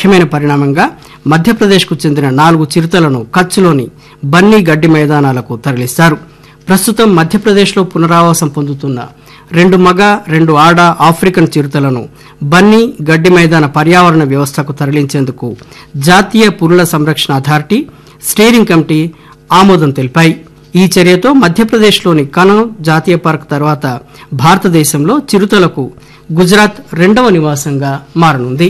ముఖ్యమైన పరిణామంగా మధ్యప్రదేశ్కు చెందిన నాలుగు చిరుతలను కచ్లోని బన్నీ గడ్డి మైదానాలకు తరలిస్తారు ప్రస్తుతం మధ్యప్రదేశ్లో పునరావాసం పొందుతున్న రెండు మగ రెండు ఆడ ఆఫ్రికన్ చిరుతలను బన్నీ గడ్డి మైదాన పర్యావరణ వ్యవస్థకు తరలించేందుకు జాతీయ పురుల సంరక్షణ అథారిటీ స్టీరింగ్ కమిటీ ఆమోదం తెలిపాయి ఈ చర్యతో మధ్యప్రదేశ్లోని కనౌ జాతీయ పార్క్ తర్వాత భారతదేశంలో చిరుతలకు గుజరాత్ రెండవ నివాసంగా మారనుంది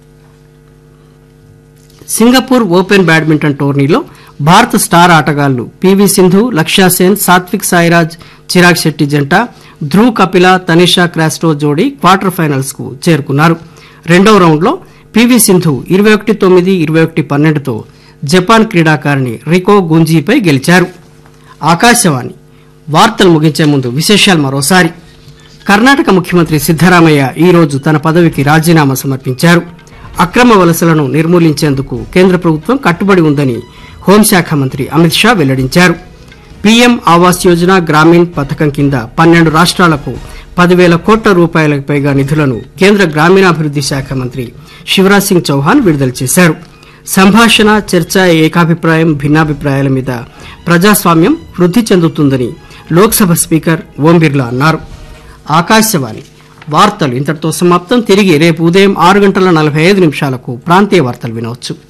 సింగపూర్ ఓపెన్ బ్యాడ్మింటన్ టోర్నీలో భారత స్టార్ ఆటగాళ్లు పివి సింధు లక్ష్యాసేన్ సాత్విక్ సాయిరాజ్ చిరాగ్ శెట్టి జంట ధ్రువ్ కపిల తనిషా క్రాస్టో జోడీ క్వార్టర్ ఫైనల్స్ కు చేరుకున్నారు రెండవ రౌండ్లో పివి సింధు ఇరవై ఒకటి తొమ్మిది ఇరవై ఒకటి పన్నెండుతో జపాన్ క్రీడాకారిణి రికో గుంజీపై గెలిచారు ఆకాశవాణి వార్తలు ముగించే ముందు విశేషాలు మరోసారి కర్ణాటక ముఖ్యమంత్రి సిద్దరామయ్య ఈ రోజు తన పదవికి రాజీనామా సమర్పించారు అక్రమ వలసలను నిర్మూలించేందుకు కేంద్ర ప్రభుత్వం కట్టుబడి ఉందని హోంశాఖ మంత్రి అమిత్ షా వెల్లడించారు పీఎం ఆవాస్ యోజన గ్రామీణ్ పథకం కింద పన్నెండు రాష్ట్రాలకు పదివేల కోట్ల రూపాయలకు పైగా నిధులను కేంద్ర గ్రామీణాభివృద్ది శాఖ మంత్రి శివరాజ్ సింగ్ చౌహాన్ విడుదల చేశారు సంభాషణ చర్చ ఏకాభిప్రాయం భిన్నాభిప్రాయాల మీద ప్రజాస్వామ్యం వృద్ధి చెందుతుందని లోక్సభ స్పీకర్ ఓం బిర్లా అన్నారు ఆకాశవాణి వార్తలు ఇంతటితో సమాప్తం తిరిగి రేపు ఉదయం ఆరు గంటల నలభై ఐదు నిమిషాలకు ప్రాంతీయ వార్తలు వినవచ్చు